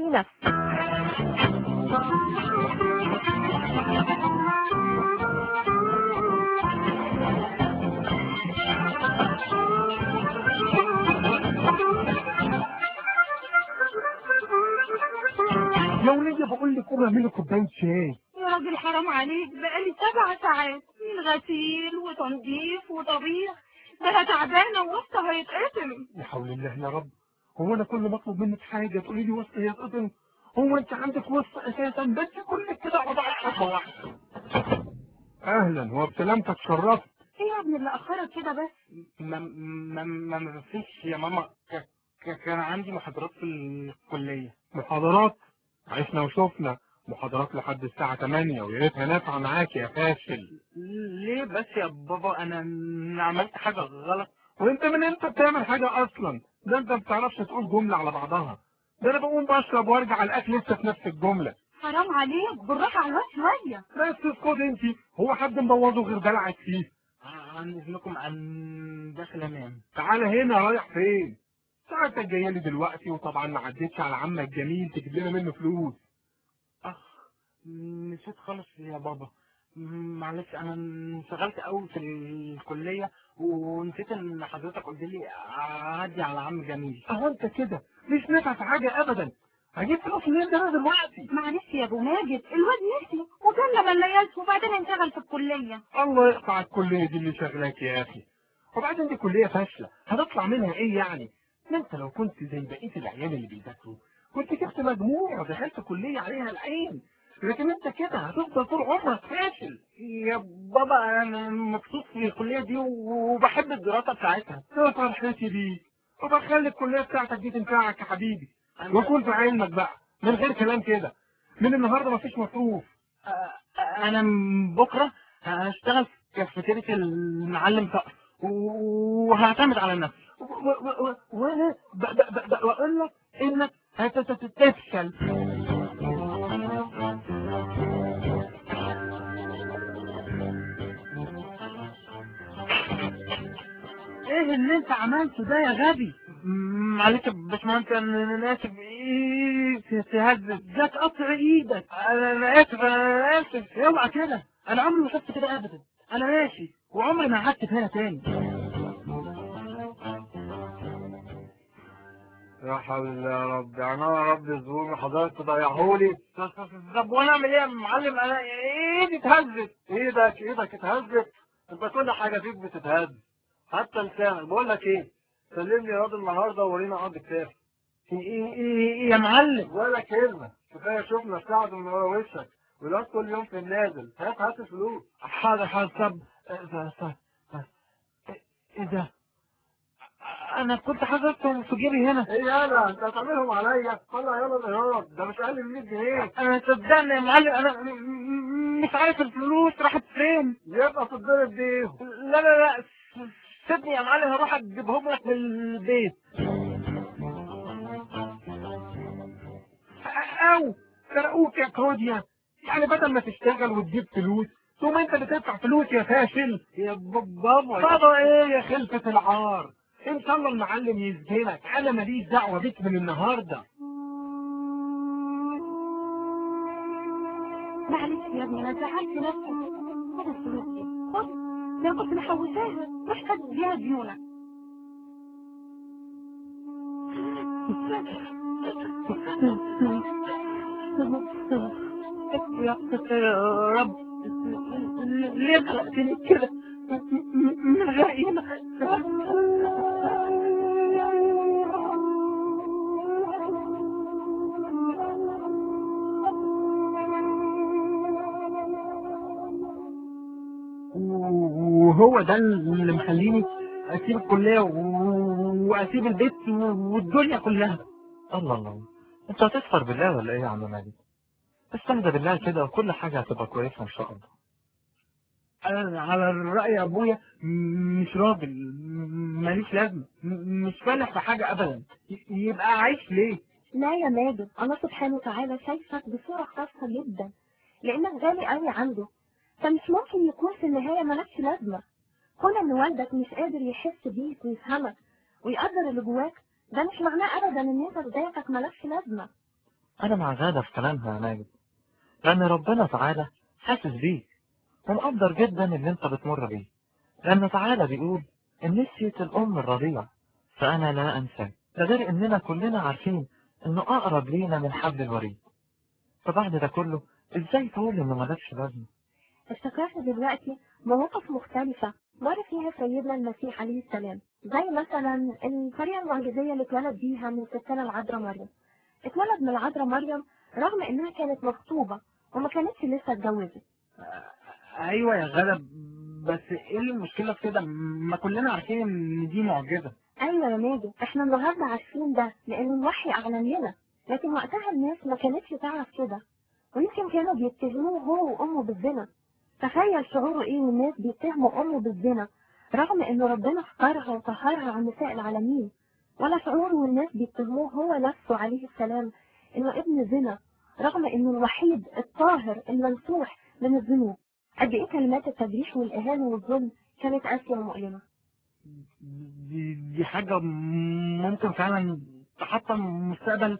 لي نفسي يا ولية بقول لك قوم اعملي كوبايه شاي يا راجل حرام عليك بقالي سبع ساعات من غسيل وتنظيف وطبيخ ده انا تعبانه وسط هيتقسم لا حول الله يا رب هو انا كل ما اطلب منك حاجه تقولي لي وسط هي تقدم هو انت عندك وسط اساسا بس كلك كده وضع حبه واحده اهلا وبسلامتك شرفت ايه يا ابني اللي اخرك كده بس ما ما ما ما فيش يا ماما ك- ك- كان عندي محاضرات في الكلية محاضرات عشنا وشفنا محاضرات لحد الساعة 8 ويا ريتها نافعة معاك يا فاشل ليه بس يا بابا انا أنا عملت حاجة غلط وانت من امتى بتعمل حاجة اصلا ده انت ما بتعرفش تقول جملة على بعضها ده انا بقوم بشرب وارجع الاكل لسه في نفس الجملة حرام عليك بالراحه على الواد شويه بس اسكت انت هو حد مبوظه غير دلعك فيه عن اذنكم عن داخل انام تعالى هنا رايح فين ساعتك جايه لي دلوقتي وطبعا ما عدتش على عمك جميل تجيب لنا منه فلوس اخ نسيت خالص يا بابا معلش انا انشغلت قوي في الكلية ونسيت ان حضرتك قلت لي اعدي على عم جميل اهو انت كده مش نافع في حاجه ابدا هجيب فلوس منين ده أنا دلوقتي معلش يا ابو ماجد الواد نسي وكان لما الليالي وبعدين انشغل في الكليه الله يقطع الكليه دي اللي شغلاك يا اخي وبعدين دي كليه فاشله هتطلع منها ايه يعني ما انت لو كنت زي بقيه العيال اللي بيذاكروا كنت جبت مجموع ودخلت كليه عليها العين لكن انت كده هتفضل طول عمرك فاشل يا بابا انا مبسوط في الكلية دي وبحب الدراسة بتاعتها يا فرحتي بيك وبخلي الكليه بتاعتك دي تنفعك يا حبيبي وكل في علمك بقى من غير كلام كده من النهارده مفيش مصروف انا من بكرة هشتغل في كافيتيريا المعلم صقر وهعتمد على نفسي و- و- و- وانا ب- ب- ب- ب- بقول لك انك هتتفشل ايه اللي انت عملته ده يا غبي معلش يا باشمهندس انا أنا اسف ايه تهزز ده تقطع ايدك انا أنا اسف انا اسف اوعى كده انا عمري ما شفت كده ابدا انا ماشي وعمري ما قعدت هنا تاني يا حول الله يا رب يعني انا يا رب الظهور حضرتك تضيعهولي طب وانا اعمل ايه يا معلم انا ايدي اتهزت ايدك ايدك اتهزت انت كل حاجه فيك بتتهز حتى لسانك بقول لك ايه سلمني يا راجل النهارده وورينا عرض كتاف إيه- إيه- إيه يا معلم ولا كلمه كفايه شفنا سعد من ورا وشك والواد كل يوم في النازل هات هات الفلوس حاضر حاضر طب طب- طب- طب. ايه ده انا كنت حاططهم في جيبي هنا ايه يالا انت هتعملهم عليا طلع يلا الايراد ده مش اقل من 100 جنيه انا صدقني يا معلم انا م- م- مش عارف الفلوس راحت فين يبقى تتضرب بيهم لا لا لا س- سيبني يا معلم هروح اجيبهم لك من البيت او سرقوك يا كوديا يعني بدل ما تشتغل وتجيب فلوس ثم انت اللي تدفع فلوس يا فاشل يا ب- بابا بابا ايه يا خلفة العار ان شاء الله المعلم يسجنك انا ماليش دعوة بيك من النهاردة معلش يا ابني انا زعلت نفسي خد الفلوس دي خد ده أنا كنت محوشاها محتاج بيها ديونك يا يا رب ليه خلقتني كده من غير قيمة وهو ده اللي مخليني اسيب الكلية و- واسيب البيت والدنيا كلها الله الله انت هتسخر بالله ولا ايه يا عم مالك استهدى بالله كده وكل حاجه هتبقى كويسه ان شاء الله انا على رأي ابويا م- مش راجل م- ماليش لازمة م- مش فالح في حاجة ابدا ي- يبقى عايش ليه لا يا ماجد الله سبحانه وتعالى شايفك بصورة خاصة جدا لأنك غالي قوي عنده فمش ممكن يكون في النهاية ملكش لازمة كون إن والدك مش قادر يحس بيك ويفهمك ويقدر اللي جواك ده مش معناه أبدا إن أنت بدايتك ملكش لازمة أنا مع غادة في كلامها يا ماجد لأن ربنا تعالى حاسس بيك ومقدر جدا اللي أنت بتمر بيه لأن تعالى بيقول إن نسيت الأم الرضيع فأنا لا أنساك ده غير إننا كلنا عارفين إنه أقرب لينا من حبل الوريد فبعد ده كله إزاي تقول إنه ملكش لازمة افتكرت دلوقتي مواقف مختلفة مر فيها سيدنا المسيح عليه السلام زي مثلا الطريقة المعجزية اللي اتولد بيها من ستنا العذراء مريم اتولد من العذراء مريم رغم انها كانت مخطوبة وما كانتش لسه اتجوزت ايوه يا غدا بس ايه المشكله في كده ما كلنا عارفين ان دي معجزه ايوه يا ماجد احنا النهارده عارفين ده لان الوحي اعلن لنا لكن وقتها الناس ما كانتش تعرف كده ويمكن كانوا بيتهموه هو وامه بالزنا تخيل شعوره ايه والناس بيتهموا امه بالزنا رغم ان ربنا اختارها وطهرها عن نساء العالمين ولا شعوره والناس بيتهموه هو نفسه عليه السلام انه ابن زنا رغم انه الوحيد الطاهر الممسوح من الذنوب قد ايه كلمات التجريح والاهانه والظلم كانت قاسيه ومؤلمه دي, دي حاجه ممكن فعلا تحطم مستقبل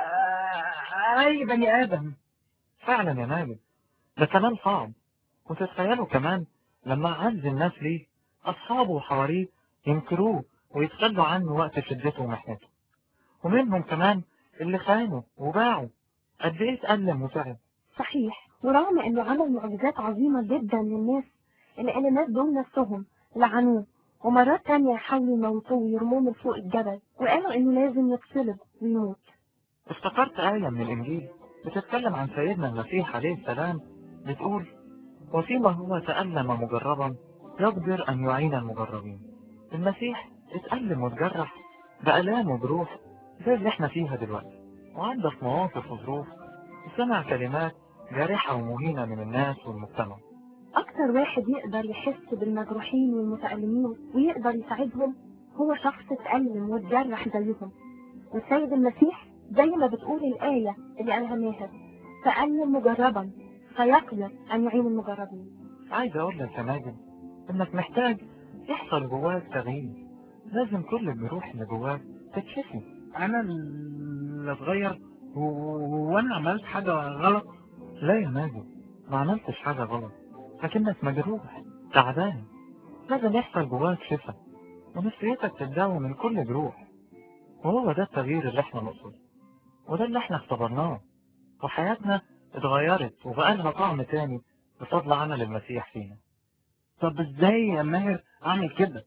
آه، اي بني ادم فعلا يا ماجد ده كلام صعب وتتخيلوا كمان لما عز الناس ليه أصحابه وحواريه ينكروه ويتخلوا عنه وقت شدته ومحنته ومنهم كمان اللي خانوا وباعوا قد ايه اتألم وتعب صحيح ورغم انه عمل معجزات عظيمة جدا للناس الا ان الناس دول نفسهم لعنوه ومرات تانية حاولوا يموتوه ويرموه من فوق الجبل وقالوا انه لازم يتصلب ويموت افتكرت آية من الإنجيل بتتكلم عن سيدنا المسيح عليه السلام بتقول وفيما هو تألم مجربا يقدر أن يعين المجربين المسيح اتألم واتجرح بآلام وجروح زي اللي احنا فيها دلوقتي وعدى في مواقف وظروف وسمع كلمات جارحة ومهينة من الناس والمجتمع اكتر واحد يقدر يحس بالمجروحين والمتألمين ويقدر يساعدهم هو شخص اتألم واتجرح زيهم والسيد المسيح زي ما بتقول الآية اللي قالها ماهر تألم مجربا فيقدر أن يعين المجربين عايز أقول لك يا ماجد إنك محتاج يحصل جواك تغيير لازم كل الجروح اللي جواك تتشفي انا اللي اتغير و- وانا عملت حاجه غلط لا يا ماجد ما عملتش حاجة غلط لكنك مجروح تعبان لازم يحصل جواك شفا ونفسيتك تتداوى من كل جروح وهو ده التغيير اللي احنا نقصده وده اللي احنا اختبرناه وحياتنا اتغيرت وبقى لها طعم تاني بفضل عمل المسيح فينا طب ازاي يا ماهر اعمل كده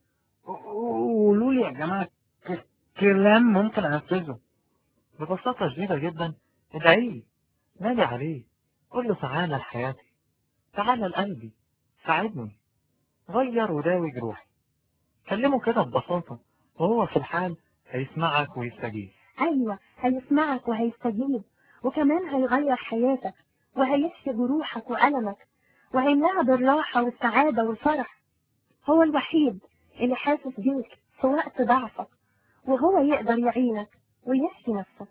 قولوا لي يا جماعه ك- كلام ممكن انفذه ببساطة شديدة جدا ادعيه نادي عليه قول له تعالى لحياتي تعالى لقلبي ساعدني غير وداوي جروحي كلمه كده ببساطة وهو في الحال هيسمعك ويستجيب أيوة هيسمعك وهيستجيب وكمان هيغير حياتك وهيشفي جروحك وألمك وهيملاها بالراحة والسعادة والفرح هو الوحيد اللي حاسس بيك في وقت ضعفك وهو يقدر يعينك ويشفي نفسك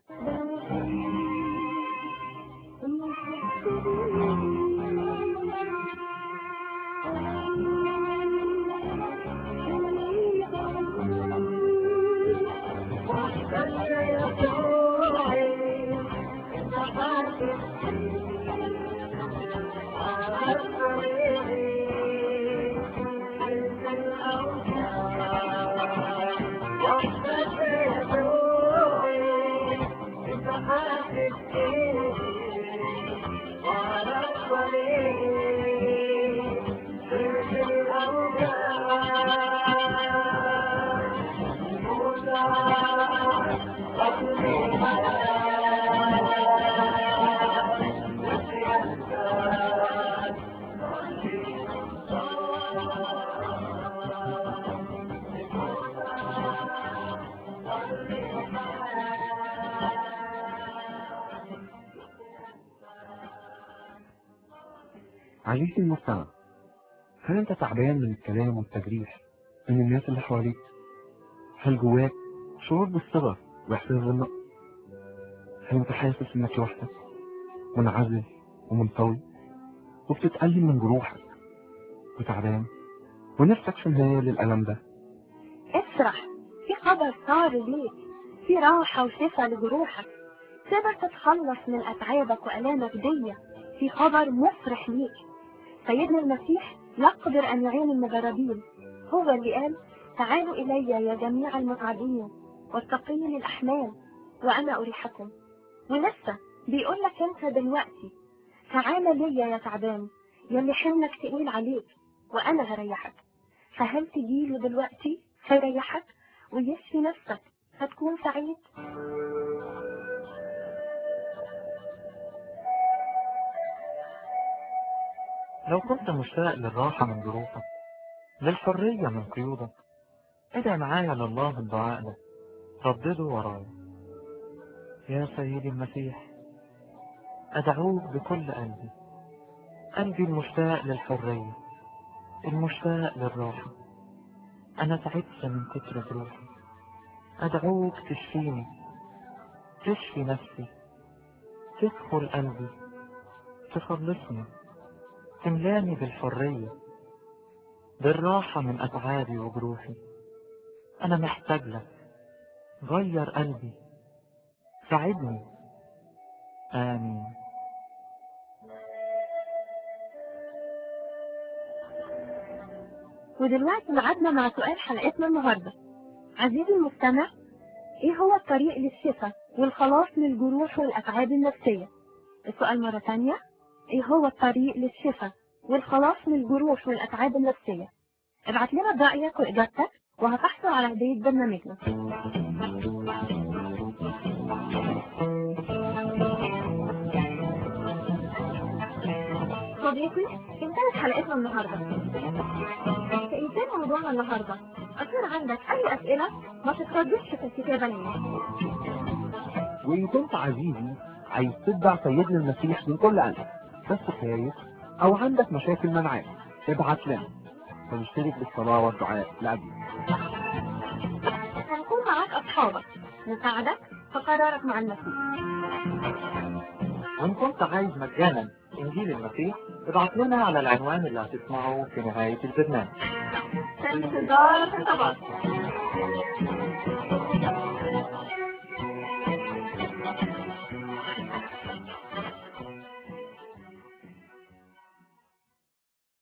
عزيزي المستمع هل انت تعبان من الكلام والتجريح من الناس اللي حواليك هل جواك شعور بالصغر واحساس بالنقص هل انت حاسس انك لوحدك منعزل ومنطوي وبتتألم من جروحك وتعبان ونفسك في النهاية للألم ده افرح في خبر صار ليك في راحة وشفاء لجروحك تقدر تتخلص من أتعابك وألامك دي في خبر مفرح ليك سيدنا المسيح يقدر أن يعين المجربين هو اللي قال تعالوا إلي يا جميع المتعبين والثقيل الأحمال وأنا أريحكم ولسه بيقول لك أنت دلوقتي تعالى ليا يا تعبان يلي حملك تقيل عليك وأنا هريحك فهل تجيله دلوقتي هيريحك ويشفي نفسك هتكون سعيد لو كنت مشتاق للراحة من ظروفك للحرية من قيودك ادع معايا لله الدعاء ده ردده ورايا يا سيدي المسيح أدعوك بكل قلبي قلبي المشتاق للحرية المشتاق للراحة أنا تعبت من كتر ظروفي أدعوك تشفيني تشفي نفسي تدخل قلبي تخلصني تملاني بالحرية بالراحة من أتعابي وجروحي أنا محتاج لك غير قلبي ساعدني آمين ودلوقتي ميعادنا مع سؤال حلقتنا النهارده عزيزي المستمع ايه هو الطريق للشفاء والخلاص من الجروح والاتعاب النفسيه السؤال مره ثانيه ايه هو الطريق للشفاء والخلاص من الجروح والاتعاب النفسيه ابعت لنا رايك واجابتك وهتحصل على هديه برنامجنا صديقي انتهت حلقتنا النهارده كإنسان موضوعنا النهارده أكون عندك أي أسئلة ما تترددش في الكتابة لنا وإن كنت عزيزي عايز تتبع سيدنا المسيح من كل قلبك بس خايف أو عندك مشاكل منعاه ابعت لنا ونشترك بالصلاة والدعاء لأجلك هنكون معاك أصحابك نساعدك في قرارك مع المسيح وإن كنت عايز مجانا إنجيل المسيح ابعت لنا على العنوان اللي هتسمعه في نهاية البرنامج في انتظار خطاباتك